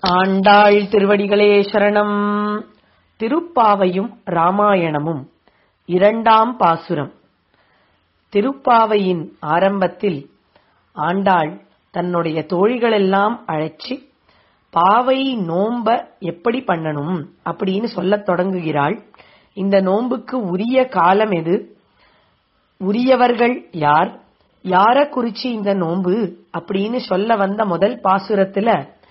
ஆண்டாள் திருவடிகளே சரணம் திருப்பாவையும் ராமாயணமும் இரண்டாம் பாசுரம் திருப்பாவையின் ஆரம்பத்தில் ஆண்டாள் தன்னுடைய தோழிகளெல்லாம் அழைச்சி பாவை நோம்ப எப்படி பண்ணணும் அப்படின்னு சொல்லத் தொடங்குகிறாள் இந்த நோன்புக்கு உரிய காலம் எது உரியவர்கள் யார் யார குறிச்சு இந்த நோன்பு அப்படின்னு சொல்ல வந்த முதல் பாசுரத்துல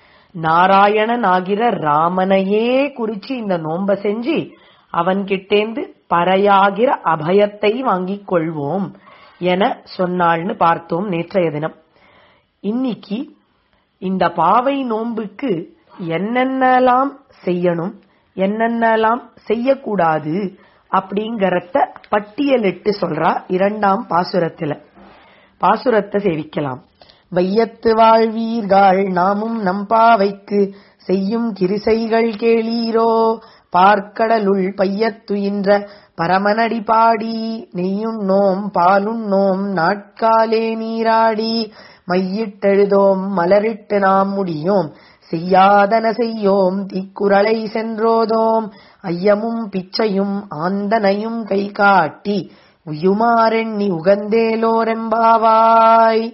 நாராயணன் ஆகிற ராமனையே குறிச்சு இந்த நோம்ப செஞ்சு அவன்கிட்டேந்து பறையாகிற அபயத்தை வாங்கிக் கொள்வோம் என சொன்னாள்னு பார்த்தோம் நேற்றைய தினம் இன்னைக்கு இந்த பாவை நோன்புக்கு என்னென்னலாம் செய்யணும் என்னென்னலாம் செய்யக்கூடாது அப்படிங்கறத பட்டியலிட்டு சொல்றா இரண்டாம் பாசுரத்துல பாசுரத்தை சேவிக்கலாம் வையத்து வாழ்வீர்கள் நாமும் நம்பாவைக்கு செய்யும் கிரிசைகள் கேளீரோ பார்க்கடலுள் பையத்துயின்ற பரமனடி பாடி நெய்யும் நோம் பாலும் நோம் நாட்காலே நீராடி மையிட்டெழுதோம் மலரிட்டு நாம் முடியோம் செய்யாதன செய்யோம் தீக்குறளை சென்றோதோம் ஐயமும் பிச்சையும் ஆந்தனையும் கை காட்டி உயுமாறெண்ணி உகந்தேலோரெம்பாவாய்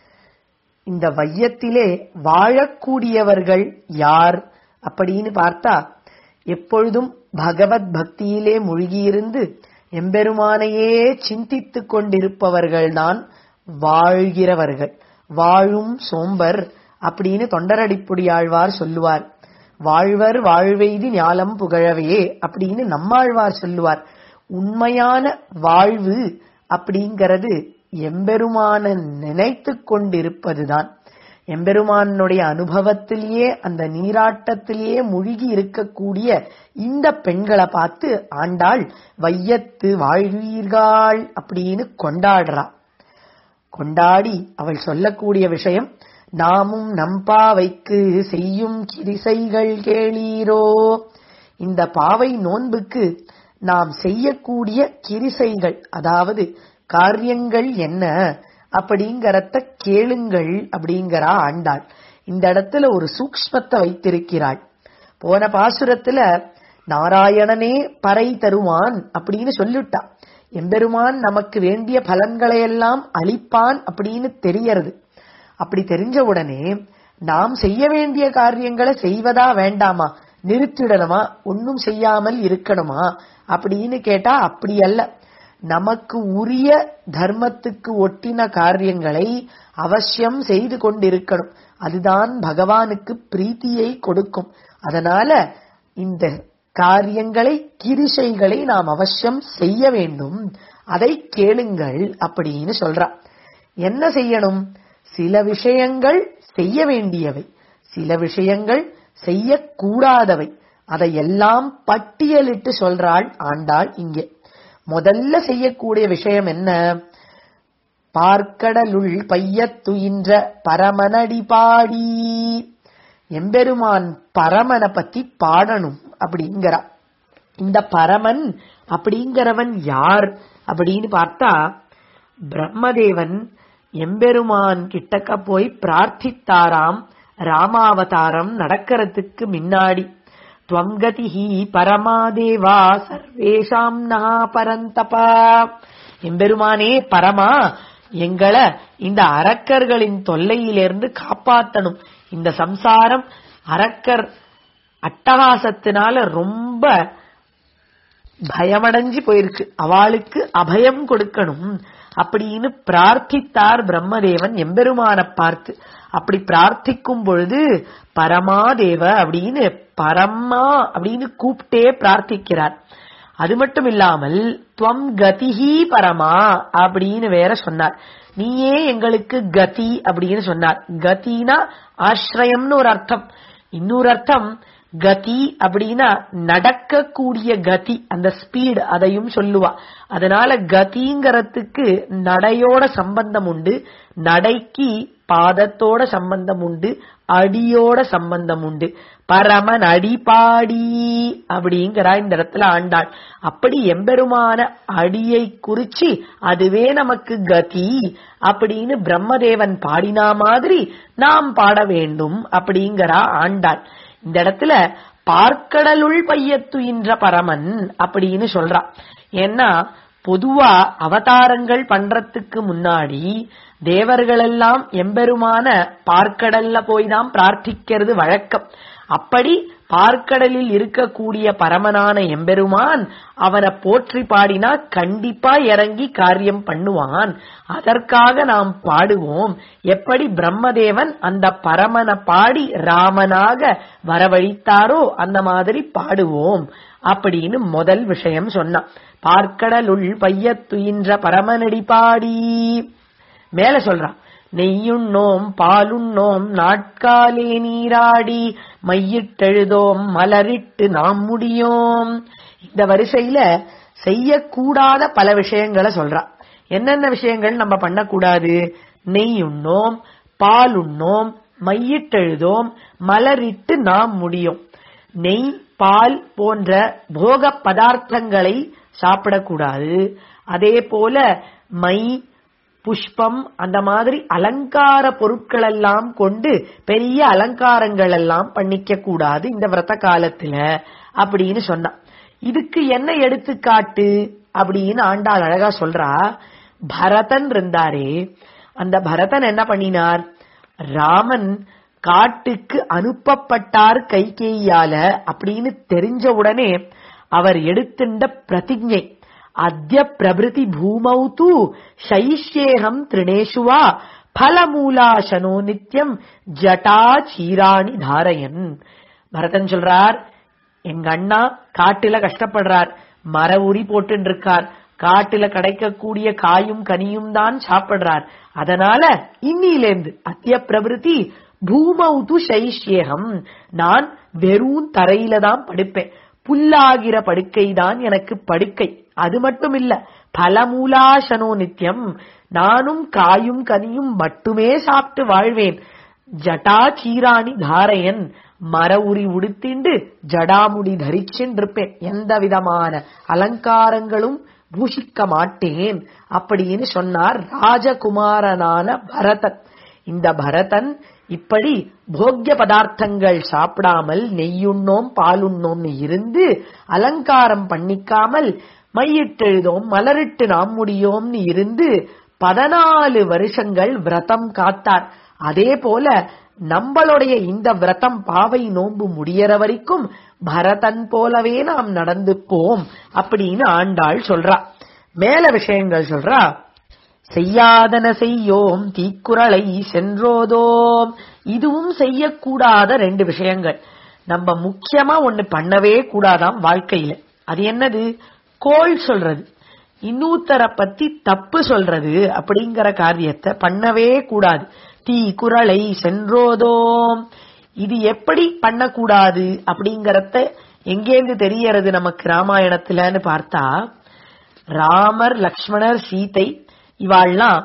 இந்த வையத்திலே வாழக்கூடியவர்கள் யார் அப்படின்னு பார்த்தா எப்பொழுதும் பகவத் பக்தியிலே மூழ்கியிருந்து எம்பெருமானையே சிந்தித்துக் கொண்டிருப்பவர்கள்தான் வாழ்கிறவர்கள் வாழும் சோம்பர் அப்படின்னு தொண்டரடிப்புடியாழ்வார் சொல்லுவார் வாழ்வர் வாழ்வெய்தி ஞாலம் புகழவே அப்படின்னு நம்மாழ்வார் சொல்லுவார் உண்மையான வாழ்வு அப்படிங்கிறது எம்பெருமான நினைத்து கொண்டிருப்பதுதான் எம்பெருமானுடைய அனுபவத்திலேயே அந்த நீராட்டத்திலேயே முழுகி இருக்கக்கூடிய இந்த பெண்களை பார்த்து ஆண்டாள் வையத்து வாழ்வீர்கள் அப்படின்னு கொண்டாடுறா கொண்டாடி அவள் சொல்லக்கூடிய விஷயம் நாமும் நம்பாவைக்கு செய்யும் கிரிசைகள் கேளீரோ இந்த பாவை நோன்புக்கு நாம் செய்யக்கூடிய கிரிசைகள் அதாவது காரியங்கள் என்ன அப்படிங்கறத கேளுங்கள் அப்படிங்கிறா ஆண்டாள் இந்த இடத்துல ஒரு சூக்ஷ்மத்தை வைத்திருக்கிறாள் போன பாசுரத்துல நாராயணனே பறை தருவான் அப்படின்னு சொல்லிட்டா எம்பெருமான் நமக்கு வேண்டிய பலன்களை எல்லாம் அளிப்பான் அப்படின்னு தெரியறது அப்படி தெரிஞ்ச உடனே நாம் செய்ய வேண்டிய காரியங்களை செய்வதா வேண்டாமா நிறுத்திடணுமா ஒன்னும் செய்யாமல் இருக்கணுமா அப்படின்னு கேட்டா அப்படி அல்ல நமக்கு உரிய தர்மத்துக்கு ஒட்டின காரியங்களை அவசியம் செய்து கொண்டிருக்கணும் அதுதான் பகவானுக்கு பிரீத்தியை கொடுக்கும் அதனால இந்த காரியங்களை கிரிசைகளை நாம் அவசியம் செய்ய வேண்டும் அதை கேளுங்கள் அப்படின்னு சொல்றா என்ன செய்யணும் சில விஷயங்கள் செய்ய வேண்டியவை சில விஷயங்கள் செய்யக்கூடாதவை அதையெல்லாம் பட்டியலிட்டு சொல்றாள் ஆண்டாள் இங்கே முதல்ல செய்யக்கூடிய விஷயம் என்ன பார்க்கடலுள் பையத்துயின்ற பரமனடி பாடி எம்பெருமான் பரமனை பத்தி பாடணும் அப்படிங்கிறா இந்த பரமன் அப்படிங்கிறவன் யார் அப்படின்னு பார்த்தா பிரம்மதேவன் எம்பெருமான் கிட்டக்க போய் பிரார்த்தித்தாராம் ராமாவதாரம் நடக்கிறதுக்கு முன்னாடி துவங்கதிஹி பரமாதேவா சர்வேஷாம் நகா பரந்தபா எம்பெருமானே பரமா எங்களை இந்த அரக்கர்களின் தொல்லையிலிருந்து காப்பாத்தணும் இந்த சம்சாரம் அரக்கர் அட்டகாசத்தினால ரொம்ப பயமடைஞ்சு போயிருக்கு அவளுக்கு அபயம் கொடுக்கணும் அப்படின்னு பிரார்த்தித்தார் பிரம்மதேவன் எம்பெருமான பார்த்து அப்படி பிரார்த்திக்கும் பொழுது பரமாதேவ அப்படின்னு பரமா அப்படின்னு கூப்பிட்டே பிரார்த்திக்கிறார் அது மட்டும் இல்லாமல் துவம் கதிஹி பரமா அப்படின்னு வேற சொன்னார் நீயே எங்களுக்கு கதி அப்படின்னு சொன்னார் கதினா ஆசிரயம்னு ஒரு அர்த்தம் இன்னொரு அர்த்தம் கதி அப்படின்னா நடக்கக்கூடிய கதி அந்த ஸ்பீடு அதையும் சொல்லுவா அதனால கதிங்கிறதுக்கு நடையோட சம்பந்தம் உண்டு நடைக்கு பாதத்தோட சம்பந்தம் உண்டு அடியோட சம்பந்தம் உண்டு பரமன் அடிபாடி அப்படிங்கிறா இந்த இடத்துல ஆண்டாள் அப்படி எம்பெருமான அடியை குறிச்சு அதுவே நமக்கு கதி அப்படின்னு பிரம்மதேவன் பாடினா மாதிரி நாம் பாட வேண்டும் அப்படிங்கிறா ஆண்டாள் இந்த இடத்துல பார்க்கடலுள் பையத்துயின்ற பரமன் அப்படின்னு சொல்றா ஏன்னா பொதுவா அவதாரங்கள் பண்றதுக்கு முன்னாடி தேவர்களெல்லாம் எம்பெருமான பார்க்கடல்ல போய் தான் பிரார்த்திக்கிறது வழக்கம் அப்படி பார்க்கடலில் இருக்கக்கூடிய பரமனான எம்பெருமான் அவனை போற்றி பாடினா கண்டிப்பா இறங்கி காரியம் பண்ணுவான் அதற்காக நாம் பாடுவோம் எப்படி பிரம்மதேவன் அந்த பரமனை பாடி ராமனாக வரவழைத்தாரோ அந்த மாதிரி பாடுவோம் அப்படின்னு முதல் விஷயம் சொன்னான் பார்க்கடலுள் பையத்துயின்ற பரமனடி பாடி மேல சொல்றான் நெய்யுண்ணோம் பாலுண்ணோம் நாட்காலே நீராடி மையிட்டெழுதோம் மலரிட்டு நாம் முடியோம் இந்த வரிசையில செய்யக்கூடாத பல விஷயங்களை சொல்றான் என்னென்ன விஷயங்கள் நம்ம பண்ணக்கூடாது நெய்யுண்ணோம் பாலுண்ணோம் மையிட்டெழுதோம் மலரிட்டு நாம் முடியும் நெய் பால் போன்ற போக பதார்த்தங்களை சாப்பிடக்கூடாது அதே போல மை புஷ்பம் அந்த மாதிரி அலங்கார பொருட்கள் எல்லாம் கொண்டு பெரிய அலங்காரங்கள் எல்லாம் பண்ணிக்க கூடாது இந்த விரத காலத்துல அப்படின்னு சொன்னான் இதுக்கு என்ன எடுத்துக்காட்டு அப்படின்னு ஆண்டாள் அழகா சொல்றா பரதன் இருந்தாரே அந்த பரதன் என்ன பண்ணினார் ராமன் காட்டுக்கு அனுப்பப்பட்டார் கைகேயால அப்படின்னு தெரிஞ்ச உடனே அவர் எடுத்துண்ட பிரதிஜை அத்ய பிரபிருதி பூமௌ தூ சைஷ்யேகம் திருணேஷு வா பலமூலாசனோ நித்யம் ஜட்டா சீராணி தாரயன் பரதன் சொல்றார் எங்க அண்ணா காட்டுல கஷ்டப்படுறார் மர உரி போட்டு இருக்கார் காட்டுல கிடைக்கக்கூடிய காயும் கனியும் தான் சாப்பிடுறார் அதனால இன்னிலேந்து அத்திய பிரபிருதி பூமௌது சைஷ்யேகம் நான் வெறும் தரையில தான் படுப்பேன் புல்லாகிற படுக்கை தான் எனக்கு படுக்கை அது மட்டும் இல்ல பலமூலாசனோ நித்தியம் நானும் காயும் கனியும் மட்டுமே சாப்பிட்டு வாழ்வேன் ஜட்டா சீராணி தாரையன் மர உரி உடுத்திண்டு ஜடாமுடி தரிச்சுருப்பேன் எந்த விதமான அலங்காரங்களும் பூஷிக்க மாட்டேன் அப்படின்னு சொன்னார் ராஜகுமாரனான பரதன் இந்த பரதன் இப்படி போக்கிய பதார்த்தங்கள் சாப்பிடாமல் நெய்யுண்ணோம் பாலுண்ணோம்னு இருந்து அலங்காரம் பண்ணிக்காமல் மையிட்டெழுதோம் மலரிட்டு நாம் முடியோம்னு இருந்து பதினாலு வருஷங்கள் விரதம் காத்தார் அதே போல நம்மளுடைய இந்த விரதம் பாவை நோன்பு முடியற வரைக்கும் பரதன் போலவே நாம் நடந்துப்போம் அப்படின்னு ஆண்டாள் சொல்றா மேல விஷயங்கள் சொல்றா செய்யாதன செய்யோம் தீக்குறளை சென்றோதோம் இதுவும் செய்யக்கூடாத ரெண்டு விஷயங்கள் நம்ம முக்கியமா ஒண்ணு பண்ணவே கூடாதாம் வாழ்க்கையில அது என்னது கோள் சொல்றது இன்னூத்தர பத்தி தப்பு சொல்றது அப்படிங்கிற காரியத்தை பண்ணவே கூடாது தீ குரலை சென்றோதோம் இது எப்படி பண்ணக்கூடாது அப்படிங்கறத எங்கேருந்து தெரியறது நமக்கு ராமாயணத்துலன்னு பார்த்தா ராமர் லக்ஷ்மணர் சீதை இவாள்லாம்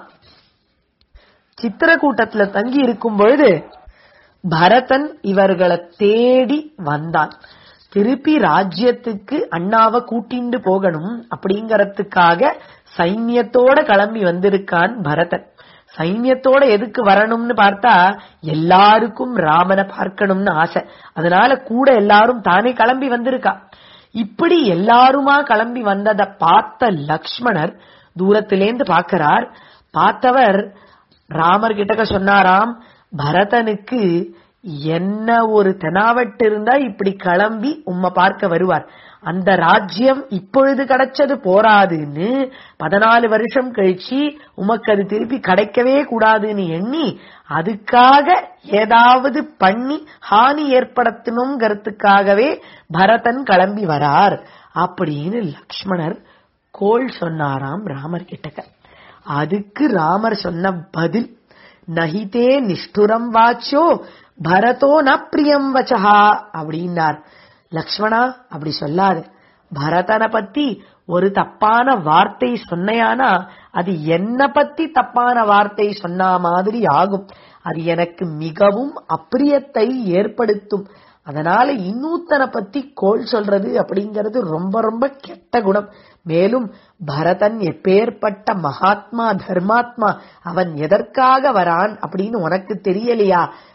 சித்திரக்கூட்டத்துல தங்கி இருக்கும் பொழுது பரதன் இவர்களை தேடி வந்தான் திருப்பி ராஜ்யத்துக்கு அண்ணாவை கூட்டிண்டு போகணும் அப்படிங்கறதுக்காக சைன்யத்தோட கிளம்பி வந்திருக்கான் பரதன் சைன்யத்தோட எதுக்கு வரணும்னு பார்த்தா எல்லாருக்கும் ராமனை பார்க்கணும்னு ஆசை அதனால கூட எல்லாரும் தானே கிளம்பி வந்திருக்கா இப்படி எல்லாருமா கிளம்பி வந்ததை பார்த்த லக்ஷ்மணர் தூரத்திலேந்து பார்க்கிறார் பார்த்தவர் ராமர் கிட்டக்க சொன்னாராம் பரதனுக்கு என்ன ஒரு தெனாவட்டு இருந்தா இப்படி கிளம்பி உம்மை பார்க்க வருவார் அந்த ராஜ்யம் இப்பொழுது கிடைச்சது போராதுன்னு பதினாலு வருஷம் கழிச்சு உமக்கு அது திருப்பி கிடைக்கவே கூடாதுன்னு எண்ணி அதுக்காக ஏதாவது பண்ணி ஹானி ஏற்படுத்தணுங்கிறதுக்காகவே பரதன் கிளம்பி வரார் அப்படின்னு லக்ஷ்மணர் கோள் சொன்னாராம் ராமர் கிட்டக்க அதுக்கு ராமர் சொன்ன பதில் நஹிதே நிஷ்டுரம் வாச்சோ பரதோ ந பிரியம் வச்சஹா அப்படின்னார் லக்ஷ்மணா அப்படி சொல்லாது பரதனை பத்தி ஒரு தப்பான வார்த்தை சொன்னையானா அது என்ன பத்தி தப்பான வார்த்தை சொன்ன மாதிரி ஆகும் அது எனக்கு மிகவும் அப்பிரியத்தை ஏற்படுத்தும் அதனால இன்னூத்தனை பத்தி கோள் சொல்றது அப்படிங்கிறது ரொம்ப ரொம்ப கெட்ட குணம் மேலும் பரதன் எப்பேற்பட்ட மகாத்மா தர்மாத்மா அவன் எதற்காக வரான் அப்படின்னு உனக்கு தெரியலையா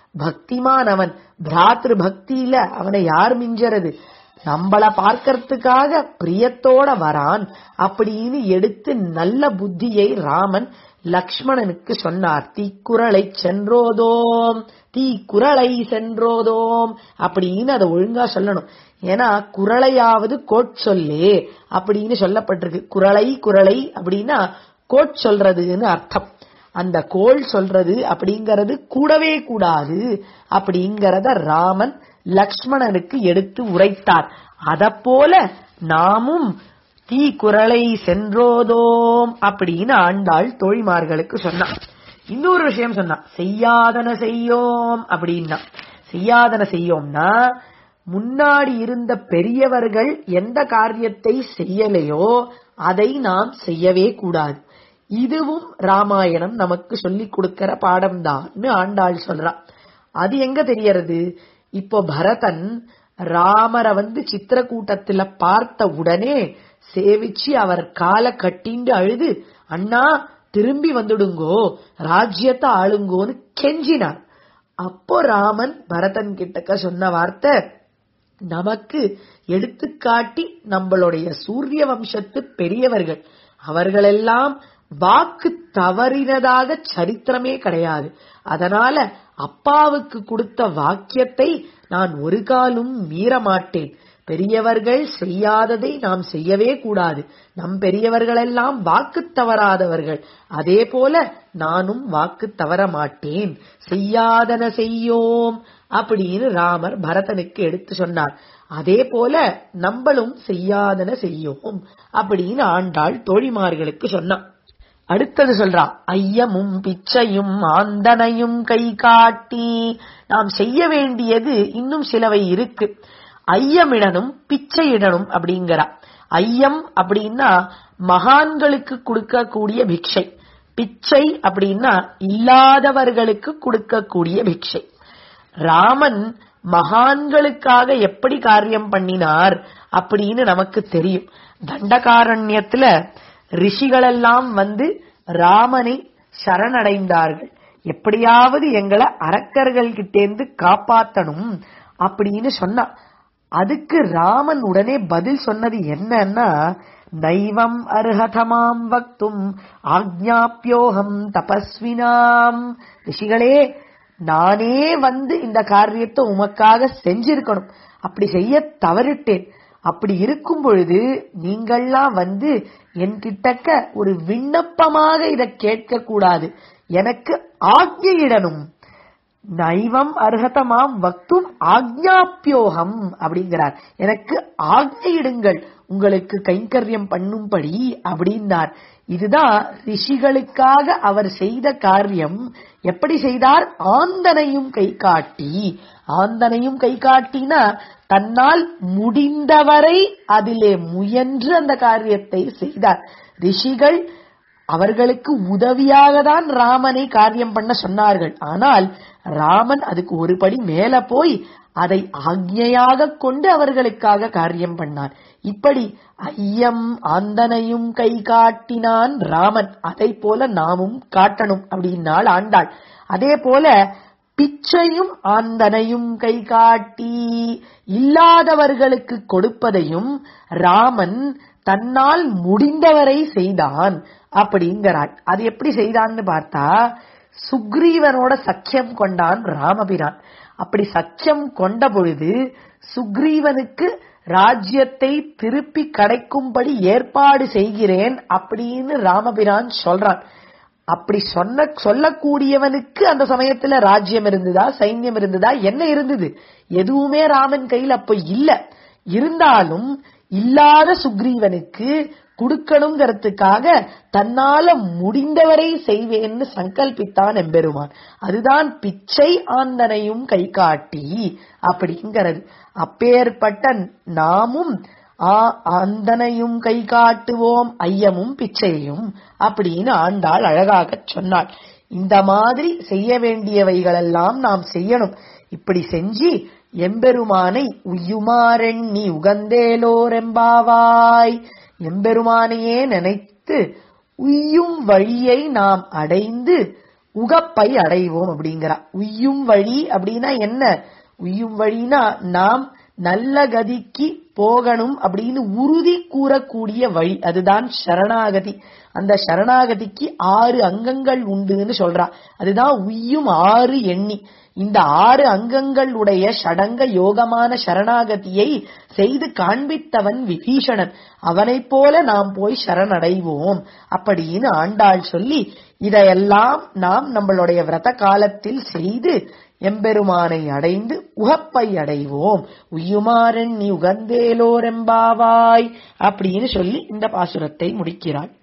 பக்திமான் அவன் பிராத்ரு பக்தியில அவனை யார் மிஞ்சறது நம்மள பார்க்கறதுக்காக பிரியத்தோட வரான் அப்படின்னு எடுத்து நல்ல புத்தியை ராமன் லக்ஷ்மணனுக்கு சொன்னார் தீக்குறளை சென்றோதோம் தீக்குறளை சென்றோதோம் அப்படின்னு அதை ஒழுங்கா சொல்லணும் ஏன்னா குரலையாவது கோட்சொல்லே அப்படின்னு சொல்லப்பட்டிருக்கு குரலை குரலை அப்படின்னா கோட் சொல்றதுன்னு அர்த்தம் அந்த கோள் சொல்றது அப்படிங்கறது கூடவே கூடாது அப்படிங்கறத ராமன் லக்ஷ்மணனுக்கு எடுத்து உரைத்தார் அதப்போல நாமும் தீ குரலை சென்றோதோம் அப்படின்னு ஆண்டாள் தோழிமார்களுக்கு சொன்னான் இன்னொரு விஷயம் சொன்னான் செய்யாதன செய்யோம் அப்படின்னா செய்யாதன செய்யோம்னா முன்னாடி இருந்த பெரியவர்கள் எந்த காரியத்தை செய்யலையோ அதை நாம் செய்யவே கூடாது இதுவும் ராமாயணம் நமக்கு சொல்லிக் கொடுக்கிற பாடம்தான்னு ஆண்டாள் சொல்றான் அது எங்க தெரியறது இப்போ பரதன் ராமரை வந்து சித்திரக்கூட்டத்துல பார்த்த உடனே சேவிச்சு அவர் காலை கட்டிண்டு அழுது அண்ணா திரும்பி வந்துடுங்கோ ராஜ்யத்தை ஆளுங்கோன்னு கெஞ்சினார் அப்போ ராமன் பரதன் கிட்டக்க சொன்ன வார்த்தை நமக்கு எடுத்துக்காட்டி நம்மளுடைய சூரிய வம்சத்து பெரியவர்கள் அவர்களெல்லாம் வாக்கு தவறினதாக சரித்திரமே கிடையாது அதனால அப்பாவுக்கு கொடுத்த வாக்கியத்தை நான் ஒரு காலும் மீற மாட்டேன் பெரியவர்கள் செய்யாததை நாம் செய்யவே கூடாது நம் பெரியவர்களெல்லாம் வாக்கு தவறாதவர்கள் அதே போல நானும் வாக்கு தவற மாட்டேன் செய்யாதன செய்யோம் அப்படின்னு ராமர் பரதனுக்கு எடுத்து சொன்னார் அதே போல நம்மளும் செய்யாதன செய்யோம் அப்படின்னு ஆண்டாள் தோழிமார்களுக்கு சொன்னான் அடுத்தது சொல்றா ஐயமும் பிச்சையும் ஆந்தனையும் கை காட்டி நாம் செய்ய வேண்டியது இன்னும் சிலவை இருக்கு ஐயமிடனும் பிச்சையிடனும் அப்படிங்கிறா ஐயம் அப்படின்னா மகான்களுக்கு கொடுக்கக்கூடிய பிக்ஷை பிச்சை அப்படின்னா இல்லாதவர்களுக்கு கொடுக்கக்கூடிய பிக்ஷை ராமன் மகான்களுக்காக எப்படி காரியம் பண்ணினார் அப்படின்னு நமக்கு தெரியும் தண்டகாரண்யத்துல ரிஷிகளெல்லாம் வந்து ராமனை சரணடைந்தார்கள் எப்படியாவது எங்களை அரக்கர்கள் கிட்டேந்து காப்பாத்தணும் அப்படின்னு சொன்னா அதுக்கு ராமன் உடனே பதில் சொன்னது என்னன்னா நைவம் அர்ஹதமாம் வக்தும் ஆக்ஞாப்பியோகம் தபஸ்வினாம் ரிஷிகளே நானே வந்து இந்த காரியத்தை உமக்காக செஞ்சிருக்கணும் அப்படி செய்ய தவறிட்டேன் அப்படி இருக்கும் பொழுது நீங்கள்லாம் வந்து என்கிட்டக்க ஒரு விண்ணப்பமாக இதை கேட்க கூடாது எனக்கு ஆக்ஞையிடணும் நைவம் அர்ஹதமாம் வக்தும் ஆக்ஞாப்பியோகம் அப்படிங்கிறார் எனக்கு ஆக்ஞையிடுங்கள் உங்களுக்கு கைங்கரியம் பண்ணும்படி அப்படின்னார் இதுதான் ரிஷிகளுக்காக அவர் செய்த காரியம் எப்படி செய்தார் ஆந்தனையும் கை காட்டி ஆந்தனையும் கை காட்டினா தன்னால் முடிந்தவரை அதிலே முயன்று அந்த காரியத்தை செய்தார் ரிஷிகள் அவர்களுக்கு உதவியாக தான் ராமனை காரியம் பண்ண சொன்னார்கள் ஆனால் ராமன் அதுக்கு ஒரு படி மேல போய் அதை ஆக்ஞையாக கொண்டு அவர்களுக்காக காரியம் பண்ணான் இப்படி ஐயம் ஆந்தனையும் கை காட்டினான் ராமன் அதை போல நாமும் காட்டணும் அப்படின்னாள் ஆண்டாள் அதே போல பிச்சையும் ஆந்தனையும் கை காட்டி இல்லாதவர்களுக்கு கொடுப்பதையும் ராமன் தன்னால் முடிந்தவரை செய்தான் அப்படிங்கிறாள் அது எப்படி செய்தான்னு பார்த்தா சுக்ரீவனோட சக்கியம் கொண்டான் ராமபிரான் அப்படி சக்கியம் கொண்ட பொழுது சுக்ரீவனுக்கு ராஜ்யத்தை திருப்பி கிடைக்கும்படி ஏற்பாடு செய்கிறேன் அப்படின்னு ராமபிரான் சொல்றான் அப்படி சொன்ன சொல்லக்கூடியவனுக்கு அந்த சமயத்துல ராஜ்யம் இருந்ததா சைன்யம் இருந்ததா என்ன இருந்தது எதுவுமே ராமன் கையில் அப்ப இல்ல இருந்தாலும் இல்லாத சுக்ரீவனுக்கு கொடுக்கணுங்கிறதுக்காக தன்னால முடிந்தவரை செய்வேன்னு சங்கல்பித்தான் எம்பெருமான் அதுதான் பிச்சை ஆந்தனையும் கை காட்டி அப்படிங்கிறது அப்பேற்பட்ட நாமும் ஆந்தனையும் கை காட்டுவோம் ஐயமும் பிச்சையும் அப்படின்னு ஆண்டாள் அழகாக சொன்னாள் இந்த மாதிரி செய்ய வேண்டியவைகளெல்லாம் நாம் செய்யணும் இப்படி செஞ்சு எம்பெருமானை உய்யுமாறெண்ணி உகந்தேலோரெம்பாவாய் எம்பெருமானையே நினைத்து உய்யும் வழியை நாம் அடைந்து உகப்பை அடைவோம் அப்படிங்கிறா உய்யும் வழி அப்படின்னா என்ன உய்யும் வழினா நாம் நல்ல கதிக்கு போகணும் அப்படின்னு உறுதி கூறக்கூடிய வழி அதுதான் சரணாகதி அந்த சரணாகதிக்கு ஆறு அங்கங்கள் உண்டுன்னு சொல்றா அதுதான் உய்யும் ஆறு எண்ணி இந்த ஆறு அங்கங்கள் உடைய ஷடங்க யோகமான சரணாகதியை செய்து காண்பித்தவன் விபீஷணன் அவனைப் போல நாம் போய் சரணடைவோம் அப்படின்னு ஆண்டாள் சொல்லி இதையெல்லாம் நாம் நம்மளுடைய விரத காலத்தில் செய்து எம்பெருமானை அடைந்து உகப்பை அடைவோம் உய்யுமாறன் நீ உகந்தேலோரெம்பாவாய் அப்படின்னு சொல்லி இந்த பாசுரத்தை முடிக்கிறாள்